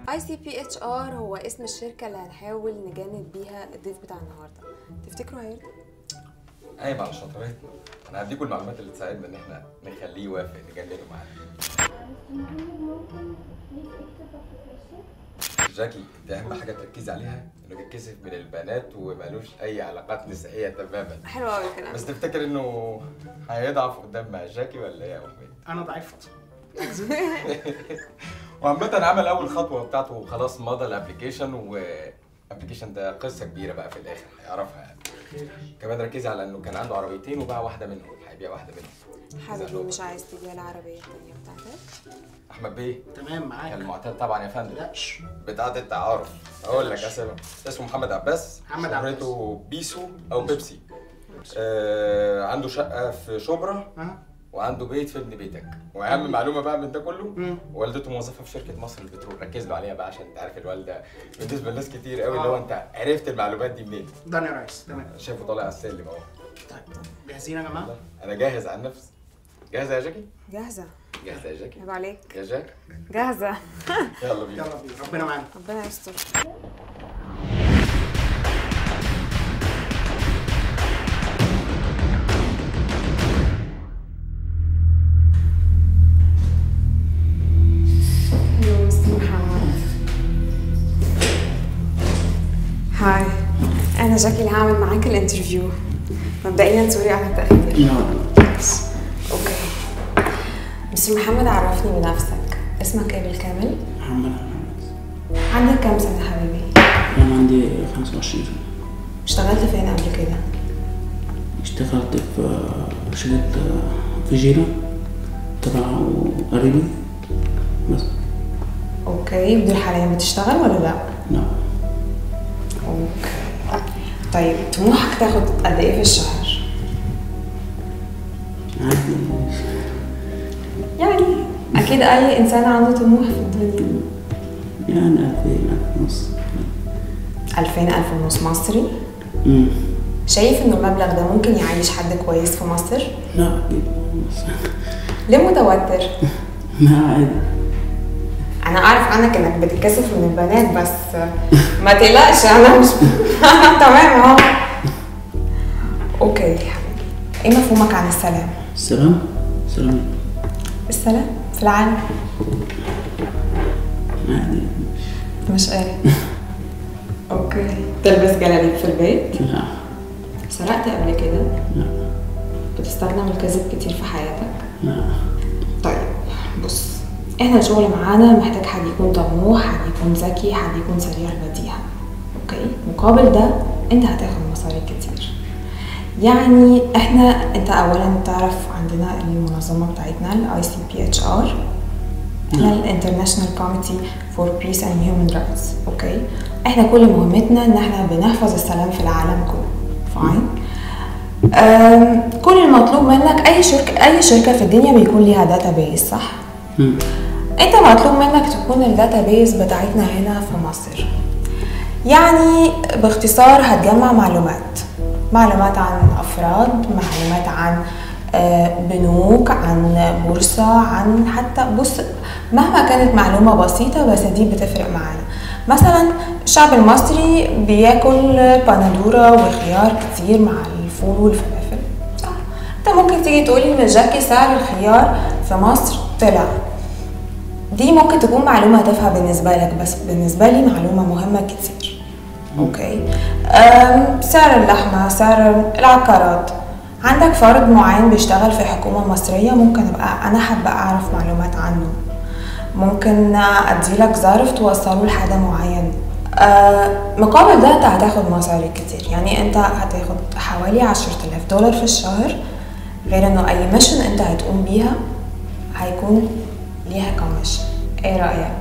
اي سي بي اتش ار هو اسم الشركه اللي هنحاول نجند بيها الضيف بتاع النهارده تفتكروا هيرضى عيب على شطارتنا انا هديكم المعلومات اللي تساعدنا ان احنا نخليه يوافق نجننه معانا جاكي انت اهم حاجه تركزي عليها انه بيتكسف من البنات ومالوش اي علاقات نسائيه تماما حلو قوي الكلام بس تفتكر انه هيضعف قدام مع جاكي ولا ايه يا امي؟ انا ضعيف فاطمه وعامة عمل أول خطوة بتاعته وخلاص مضى الأبلكيشن والأبلكيشن ده قصة كبيرة بقى في الآخر هيعرفها يعني كمان ركزي على إنه كان عنده عربيتين وباع واحدة منهم هيبيع واحدة منهم حبيبي مش عايز تبيع العربيه التانيه بتاعتك أحمد بيه تمام معاك كان المعتاد طبعا يا فندم تقلقش بتاعة التعارف أقول لك اسمه اسمه محمد عباس محمد شهرته بيسو أو بيبسي آه عنده شقة في شبرا ها وعنده بيت في ابن بيتك واهم معلومه بقى من ده كله مم. والدته موظفه في شركه مصر للبترول ركز له عليها بقى عشان انت عارف الوالده بالنسبه لناس كتير قوي اللي هو انت عرفت المعلومات دي منين داني رايس تمام شايفه طالع على السلم اهو طيب جاهزين يا جماعه انا جاهز عن نفسي جاهزه يا جاكي جاهزه جاهزه يا جاكي عيب عليك يا جاك جاهزه يلا بينا يلا بينا ربنا معانا ربنا يستر Hello, Mr. محمد. هاي أنا جاكي اللي هعمل معاك الانترفيو مبدئيا سوري على التأخير أوكي مستر محمد عرفني بنفسك اسمك ايه بالكامل؟ محمد محمد عندك كام سنة حبيبي؟ أنا عندي 25 سنة اشتغلت فين قبل كده؟ اشتغلت في شركة فيجيرا تبع قريبي بس اوكي بدون حاليا بتشتغل ولا لا؟ لا اوكي طيب طموحك تاخد قد ايه في الشهر؟ عادي يعني اكيد اي انسان عنده طموح في الدنيا يعني ألفين ألف ونص 2000 ألف ونص مصري أمم. شايف انه المبلغ ده ممكن يعيش حد كويس في مصر؟ لا أكيد بس ليه متوتر؟ لا عادي انا اعرف عنك انك بتتكسف من البنات بس ما تقلقش انا مش انا تمام اهو اوكي يا حبيبي ايه مفهومك عن السلام؟ السلام سلام السلام في العالم عادي مش ايه اوكي تلبس جلاليب في البيت لا سرقت قبل كده لا بتستخدم الكذب كتير في حياتك لا طيب بص احنا الشغل معانا محتاج حد يكون طموح حد يكون ذكي حد يكون سريع البديهة اوكي مقابل ده انت هتاخد مصاري كتير يعني احنا انت اولا تعرف عندنا المنظمه بتاعتنا الاي سي بي اتش ار احنا الانترناشونال كوميتي فور بيس اند هيومن رايتس اوكي احنا كل مهمتنا ان احنا بنحفظ السلام في العالم كله فاين أم، كل المطلوب منك اي شركه اي شركه في الدنيا بيكون ليها داتا بيز صح أمم. انت مطلوب منك تكون الداتا بيز بتاعتنا هنا في مصر يعني باختصار هتجمع معلومات معلومات عن افراد معلومات عن آه، بنوك عن بورصة عن حتى بص مهما كانت معلومة بسيطة بس دي بتفرق معانا مثلا الشعب المصري بياكل بندورة وخيار كتير مع الفول والفلافل صح انت ممكن تيجي تقولي ان جاكي سعر الخيار في مصر طلع دي ممكن تكون معلومة تافهة بالنسبة لك بس بالنسبة لي معلومة مهمة كتير اوكي أم، سعر اللحمة سعر العقارات عندك فرد معين بيشتغل في حكومة مصرية ممكن ابقى انا حابة اعرف معلومات عنه ممكن اديلك ظرف توصله لحاجة معين أه مقابل ده انت هتاخد مصاري كتير يعني انت هتاخد حوالي عشرة آلاف دولار في الشهر غير انه اي ميشن انت هتقوم بيها هيكون ليها كوميشن ايه رأيك؟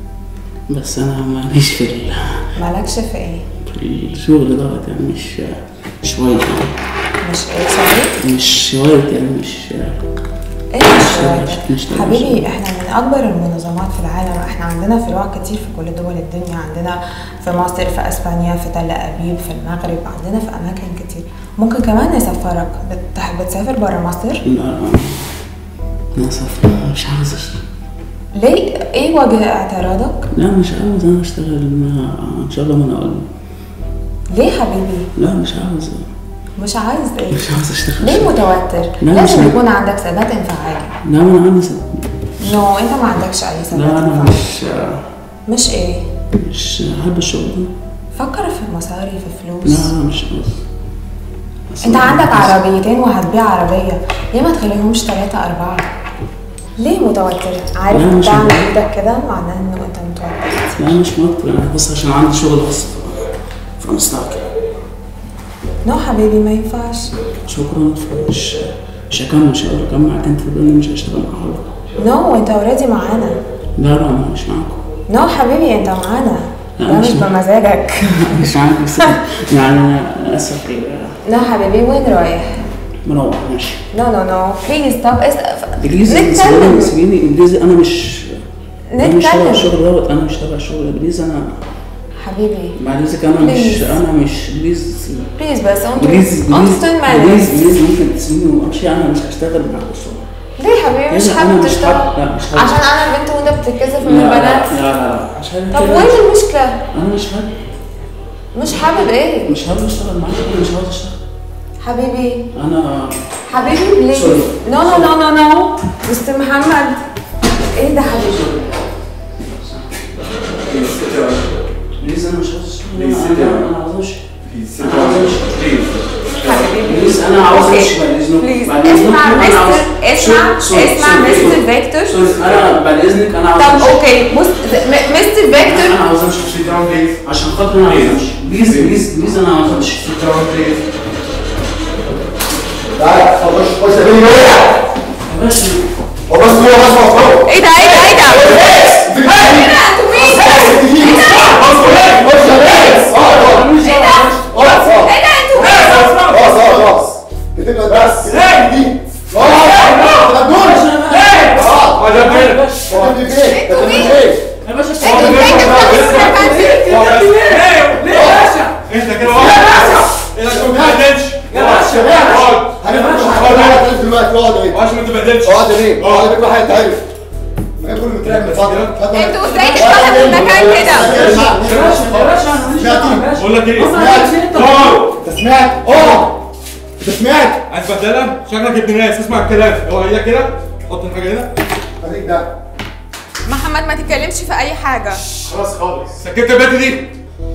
بس أنا ماليش في ال- مالكش في ايه؟ في الشغل دوت يعني مش شوية يعني مش ايه سوري؟ مش شوية يعني مش ايه مش مش- شوية؟ مش- حبيبي احنا من اكبر المنظمات في العالم احنا عندنا فروع كتير في كل دول الدنيا عندنا في مصر في اسبانيا في تل ابيب في المغرب عندنا في اماكن كتير ممكن كمان نسفرك بتحب تسافر برا مصر لا أنا صفر مش عاوز أشتغل ليه ايه وجه اعتراضك؟ لا مش عاوز انا اشتغل ما ان شاء الله ما انا اقول ليه حبيبي؟ لا مش عاوز مش عايز ايه؟ مش عاوز اشتغل ليه متوتر؟ لا، لازم مش- يكون عندك ثبات انفعالي لا ما انا عندي سبب. نو انت ما عندكش اي ثبات لا انا انفعالي مش مش ايه؟ مش احب الشغل ده فكر في مصاري في لا فلوس لا مش عاوز بس انت أنا عندك بس- عربيتين وهتبيع عربية ليه ما تخليهمش ثلاثة أربعة؟ ليه متوتر؟ عارف لا، مش تعمل متوتر. ايدك كده معناه انه انت متوتر لا مش موتر انا بس عشان عندي شغل بس في مستعجل نو حبيبي ما ينفعش شكرا مش مش هكمل مش هقدر اكمل معاك انت في البرنامج مش هشتغل مع حضرتك نو انت اوريدي معانا لا لا انا مش معاكم نو حبيبي انت معانا لا، ده مش مش معاك. بمزاجك مش معاك بس يعني انا اسف نو حبيبي وين رايح؟ مروح ماشي نو نو نو بليز طب اس... انجليزي سيبيني نتكلم سيبيني انجليزي انا مش انا مش تبع نتكلم الشغل دوت انا مش تبع الشغل انجليزي انا حبيبي بعد اذنك انا مش Please. انا مش انجليزي بليز بس انجليزي انتوا انتوا انجليزي مانرز انجليزي ممكن تسيبيني وامشي انا مش هشتغل معاك الشغل ليه حبيبي مش لا، أنا حابب مش تشتغل حابب- لا، مش حابب. عشان انا بنت وانت بتتكسف من لا لا البنات لا لا لا عشان طب كده وين مش- المشكلة؟ انا مش حابب مش حابب ايه؟ مش حابب اشتغل معاك انا مش عاوز اشتغل حبيبي انا حبيبي بليز Sorry. نو نو نو نو نو مستر محمد ايه ده حبيبي؟ بليز انا مش عاوز اشتغل Please sit انا down. انا عاوز امشي Please sit أنا down. عاوز أمشي. Please. حبيبي بليز انا عاوز أوكي. امشي بعد اذنك بليز بعد إذنك اسمع أنا مستر عاوز- اسمع سوري، سوري، اسمع سوري. مستر فيكتور سوري انا بعد اذنك انا عاوز طب امشي اوكي بص م- مستر انا فيكتور عاوز امشي Sit down, please. عشان خاطر انا عاوز امشي بليز بليز بليز انا عاوز امشي Sit down, please. تعالى خش خش يا بني وقع يا باشا هو بس هو بس مفروض ايه ده ايه ده ايه ده؟ ايه ده انتوا مين؟ خش يا بني اقعد مش عاوز اقعد اقعد ايه ده انتوا مين؟ اقعد اقعد اقعد بتبعد بس دي اقعد ما تدورش اقعد اقعد يا بني. بتبني فين؟ انتوا بتبني مين؟ فين؟ يا باشا انتوا ازاي تفهموا انت كده واقف. انت ما تبهدلش. اقعد. هنفرق على دلوقتي اقعد ايه؟ عشان ما تبهدلش. اقعد ليه؟ اقعد بيك واحد تعرف ما كله متراقب من فتره انتوا ازاي تشتغلوا في المكان كده؟ يا باشا يا باشا انا ماليش دعوه يا باشا بقول لك ايه؟ بص انا عايز انت اقعد. انت سمعت؟ اقعد انت سمعت؟ عايز تبهدلها؟ شكلك ابن ناس اسمع الكلام. هو ايدك كده. حط الحاجه هنا. خليك ده محمد ما تتكلمش في اي حاجة خلاص خالص. سكت البنت دي.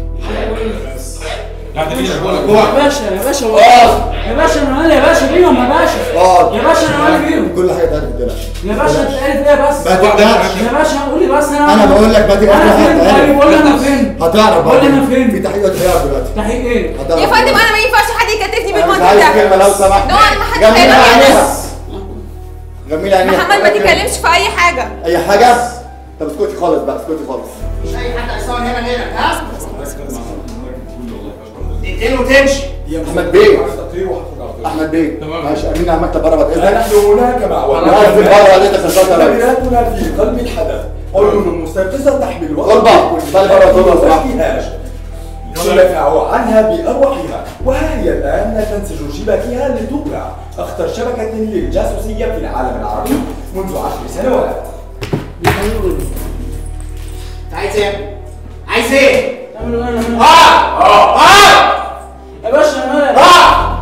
لا انت كده بقول لك يا هو باشا يا باشا والله. يا باشا انا مالي يا باشا بيهم يا باشا اقعد يا باشا انا مالي بيهم كل حاجه تعرف تقلقش يا باشا انت عارف ايه بس ما تقلقش يا باشا قول لي بس انا انا بقول لك ما تقلقش انا فين طيب قول لي انا فين هتعرف قول لي انا بعدين. فين في تحقيق هتعرف دلوقتي تحقيق ايه هتعرف يا فندم انا ما ينفعش حد يكتفني أنا مش بالمنظر عايز ده كلمه لو سمحت نو انا ما حدش جميل هيقدر عينيها يلمس. جميل عينيها محمد ما تتكلمش في اي حاجة اي حاجه طب اسكتي خالص بقى اسكتي خالص مش اي حد هيصور هنا غيرك ها دقيقتين وتمشي احمد بيه تقرير وهخرج على طول. احمد بيه تمام. ماشي امين على المكتب بره بعد اذنك نحن هناك مع نقف في بره بعد اذنك الشرطه يا ريس كاميراتنا في قلب الحدث عيون مستيقظة تحمل وقت طلبة. طلبة بره طلبة صراحة. احتياج تدافع عنها بأروعها وها هي الآن تنسج شبكها لتوقع أخطر شبكة للجاسوسية في العالم العربي منذ عشر سنوات انت عايز ايه؟ عايز ايه؟ تعملوا ايه انا مالي اه اه اه يا باشا انا مالي اه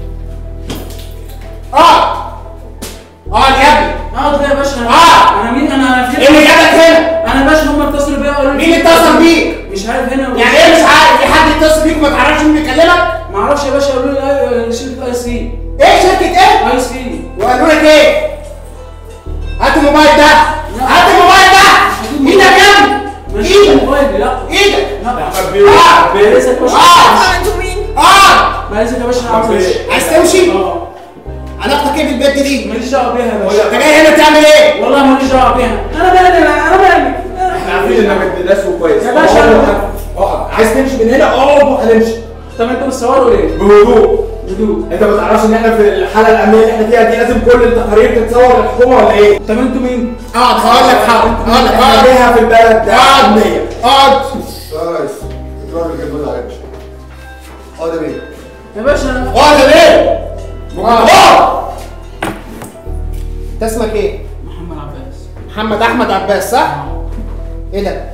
اه اقعد يا ابني اقعد ليه يا باشا انا آه. انا مين انا ايه اللي جابك هنا؟ انا يا باشا هم اتصلوا بيا قالوا لي مين اللي اتصل بيك؟ مش عارف هنا يعني ايه مش عارف في حد يتصل بيك وما تعرفش مين بيكلمك؟ ما اعرفش يا باشا قالوا لي آه، شركه اي سي ايه شركة ايه؟ اي سي وقالوا لك ايه؟ هات الموبايل ده هات الموبايل ده ايدك يا ابني مش ايدك موبايلي لا ايدك لا اه بعزك يا باشا اه انتوا مين؟ اه بعزك يا باشا انا عاوز امشي عايز تمشي؟ اه علاقتك ايه بالبنت دي؟ ماليش دعوه بيها يا باشا انت جاي هنا تعمل ايه؟ والله ماليش دعوه بيها انا مالي انا انا مالي احنا عارفين انك ابن ناس وكويس يا باشا. اقعد اقعد. عايز تمشي من هنا اقعد وهنمشي طب انتوا بتصوروا ليه؟ بهدوء هدوء انت ما تعرفش ان احنا في الحاله الامنيه اللي احنا فيها دي لازم كل التقارير تتصور للحكومه ولا ايه؟ طب انتوا مين؟ اقعد هقول لك حاضر هقول لك احنا اقعد ليها في البلد ده اقعد امنيه اقعد يا ريس اقرار الجنود على وشك اقعد يا بيه يا باشا انا اقعد يا بيه اقعد انت اسمك ايه؟ محمد عباس محمد احمد عباس صح؟ ايه ده؟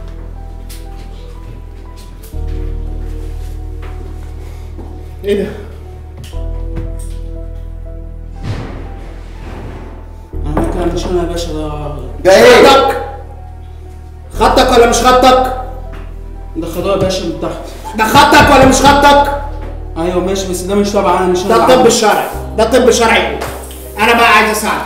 ايه ده؟ انا كان مش انا يا باشا ده ده ايه؟ خطك خطك ولا مش خطك؟ ده خدوه يا باشا من تحت ده خطك ولا مش خطك؟ ايوه ماشي بس ده مش تبع انا مش انا ده اللي الطب عامله. الشرعي ده الطب الشرعي انا بقى عايز اساعدك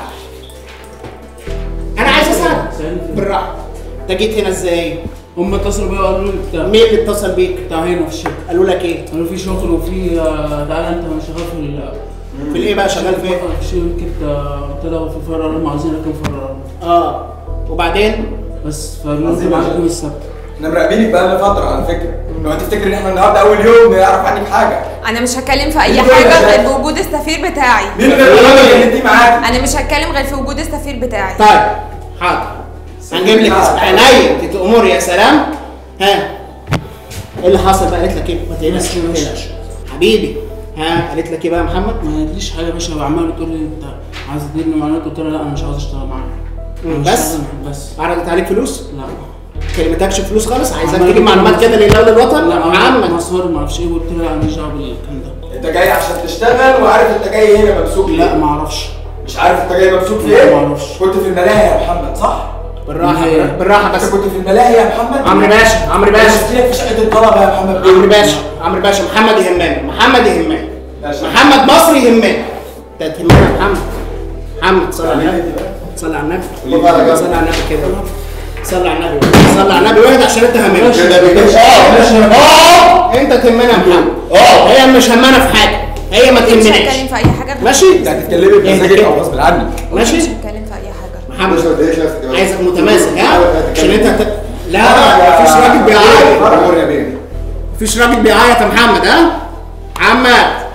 انا عايز اساعدك سألني في- بالراحه انت جيت هنا ازاي؟ هم اتصلوا بيا وقالوا لي بتاع مين اللي اتصل بيك؟ بتاع هنا في الشركه قالوا لك ايه؟ قالوا في شغل وفي آه، تعالى انت انا شغال في ال- في الايه بقى شغال في ايه؟ في شركه آه، قلت لها في فرع هم عايزين اركب فرع اه وبعدين بس فقالوا لي معاكم السبت احنا مراقبينك بقالنا فتره على فكره لو انت تفتكر ان احنا النهارده اول يوم نعرف عنك حاجه انا مش هتكلم في اي مين دول يا حاجه شباب؟ غير بوجود السفير بتاعي مين اللي الراجل اللي انت معاك انا مش هتكلم غير في وجود السفير بتاعي طيب حاضر هنجيب لك اسم عينيا انت امور يا سلام ها ايه اللي حصل بقى قالت لك ايه؟ ما تقلقش ما تقلقش حبيبي ها قالت لك ايه بقى يا محمد؟ ما قالتليش حاجه يا باشا عماله بتقول لي انت عايز تديني معلومات قلت لها لا انا مش عاوز اشتغل معاك أنا مش بس؟ شغال معاك بس عرضت عليك فلوس؟ لا كلمتكش فلوس خالص عايزاك عمال تجيب يقول- معلومات كده لله وللوطن لا محمد مصور ما اعرفش ايه قلت لها لا انا مش دعوه بالكلام ده انت جاي عشان تشتغل وعارف انت جاي هنا ممسوك ليه لا ما اعرفش مش عارف انت جاي ممسوك في لا، ايه ما اعرفش. كنت في الملاهي يا محمد صح بالراحه إيه؟ بالراحه انت بس كنت في الملاهي يا محمد عمرو باشا عمرو انا باشا شفت لك في شقه الطلبه يا محمد عمرو باشا عمرو باشا محمد يهمني محمد يهمني باشا. محمد مصري يهمني انت تهمني يا محمد محمد صلى على النبي صلى على النبي الله بقى يا جماعة. صلى على النبي كده صلى على النبي صلى على النبي واحد عشان انت همنا كده بيجيش اه اه انت تهمنا يا محمد اه هي مش همنا في حاجه هي ما مش هتكلم تهمناش في اي حاجه غير ماشي انت هتتكلمي بمزاجك او غصب عنك ماشي مش هتكلم في اي حاجه محمد مش متضايقش نفسك يا باشا. عايزك متماسك ها عشان انت هت... لا يا- مفيش راجل بيعيط امور يا بيه مفيش راجل بيعيط يا محمد ها محمد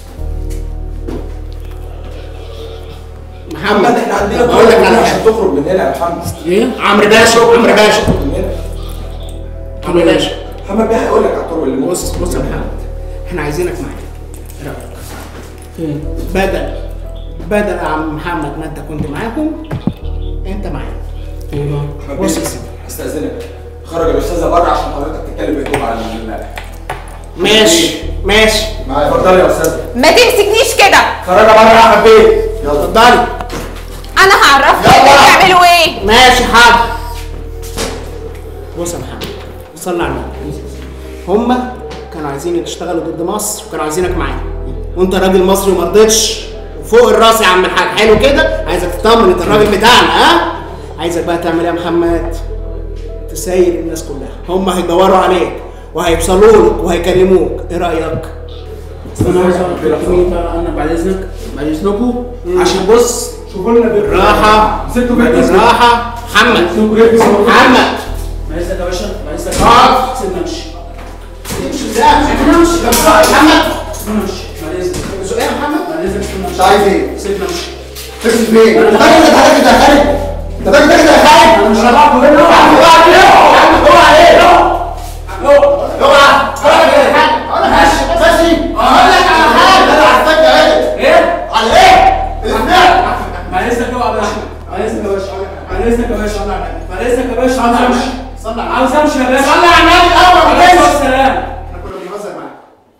محمد محمد احنا عندنا بقول لك طلب على عشان حاجه تخرج من هنا يا محمد ايه عمرو باشا عمرو باشا تخرج من هنا عمرو باشا محمد بيه هيقول لك على الطرق اللي بص بص يا محمد احنا عايزينك معانا ايه رايك فين بدل بدل يا عم محمد ما انت كنت معاهم انت معانا ايه بقى محمد بص بيه، يا سيدي. استاذنك خرج الاستاذه بره عشان حضرتك تتكلم بهدوء عن ال- ماشي ماشي معايا اتفضلي يا استاذه ما تمسكنيش كده خرج بره يا احمد بيه يلا اتفضلي انا هعرفكم يلا. انتوا بتعملوا ايه ماشي حاضر بص يا محمد صلي على النبي هما كانوا عايزين يشتغلوا ضد مصر وكانوا عايزينك معانا وانت راجل مصري وما رضيتش فوق الراس يا عم الحاج حلو كده عايزك تطمن انت الراجل بتاعنا ها عايزك بقى تعمل ايه يا محمد تسير الناس كلها هم هيدوروا عليك وهيوصلوا لك وهيكلموك ايه رايك بس انا عايز اعرف مين بقى انا بعد اذنك بعد اذنكم عشان بص شوفوا لنا بيت بالراحه سبتوا بيت اسمه بالراحه محمد محمد بعد اذنك يا باشا بعد اذنك آه. سيبنا نمشي امشي ازاي سيبنا نمشي محمد سيبنا نمشي بعد اذنك سؤال يا محمد بعد اذنك سيبنا انت نمشي عايز ايه؟ سيبنا نمشي تكسب فين؟ انت فاكر انت حضرتك انت خارج؟ انت فاكر انت انت خارج؟ انا مش هلعب هنا اوعى ايه؟ اوعى ايه؟ اوعى اقول لك على حاجه ماشي اقول لك على حاجه انا عارفك يا ولد ايه على ايه؟ اسمع بعد اذنك اوعى يا باشا بعد اذنك يا باشا بعد اذنك يا باشا بعد اذنك يا باشا عاوز امشي صلى على عاوز امشي يا باشا صلى على النبي الاول عليه بس الصلاه والسلام احنا كنا بنهزر معاك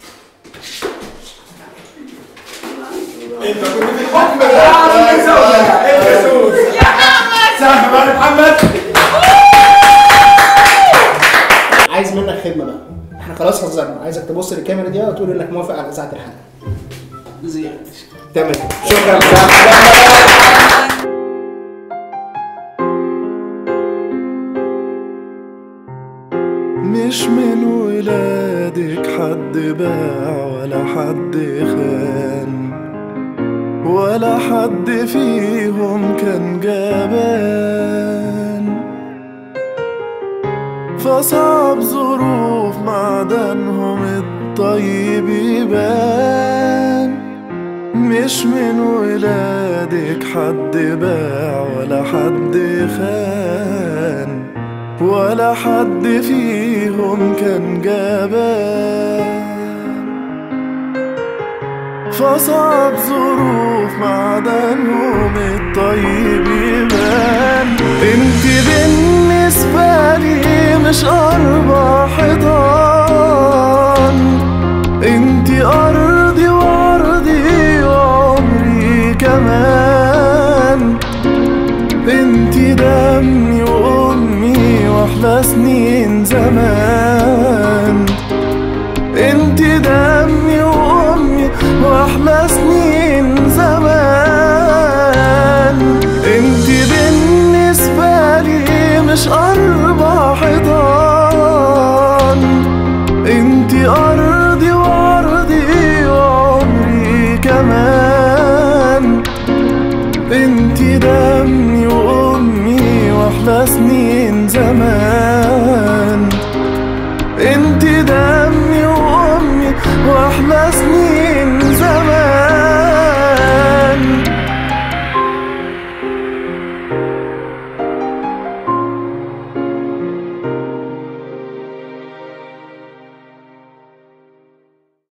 انت كنت في الحكم ده يا سوس يا محمد سامح بقى محمد عايز منك خدمه بقى احنا خلاص هزرنا عايزك تبص للكاميرا دي وتقول انك موافق على اذاعه الحلقه زياد تمام شكرا مش من ولادك حد باع ولا حد خان ولا حد فيهم كان جبان فصعب ظروف معدنهم الطيب يبان مش من ولادك حد باع ولا حد خان ولا حد فيهم كان جبان فصعب ظروف معدنهم الطيب يبان انت بالنسبة لي مش أربع حيطان انت أرضي وعرضي وعمري كمان انت دمي وأمي وأحلى سنين زمان انت دمي وامي واحلى سنين زمان انت بالنسبة لي مش اربع حيطان انت ارضي وعرضي وعمري كمان انت دمي وامي واحلى سنين زمان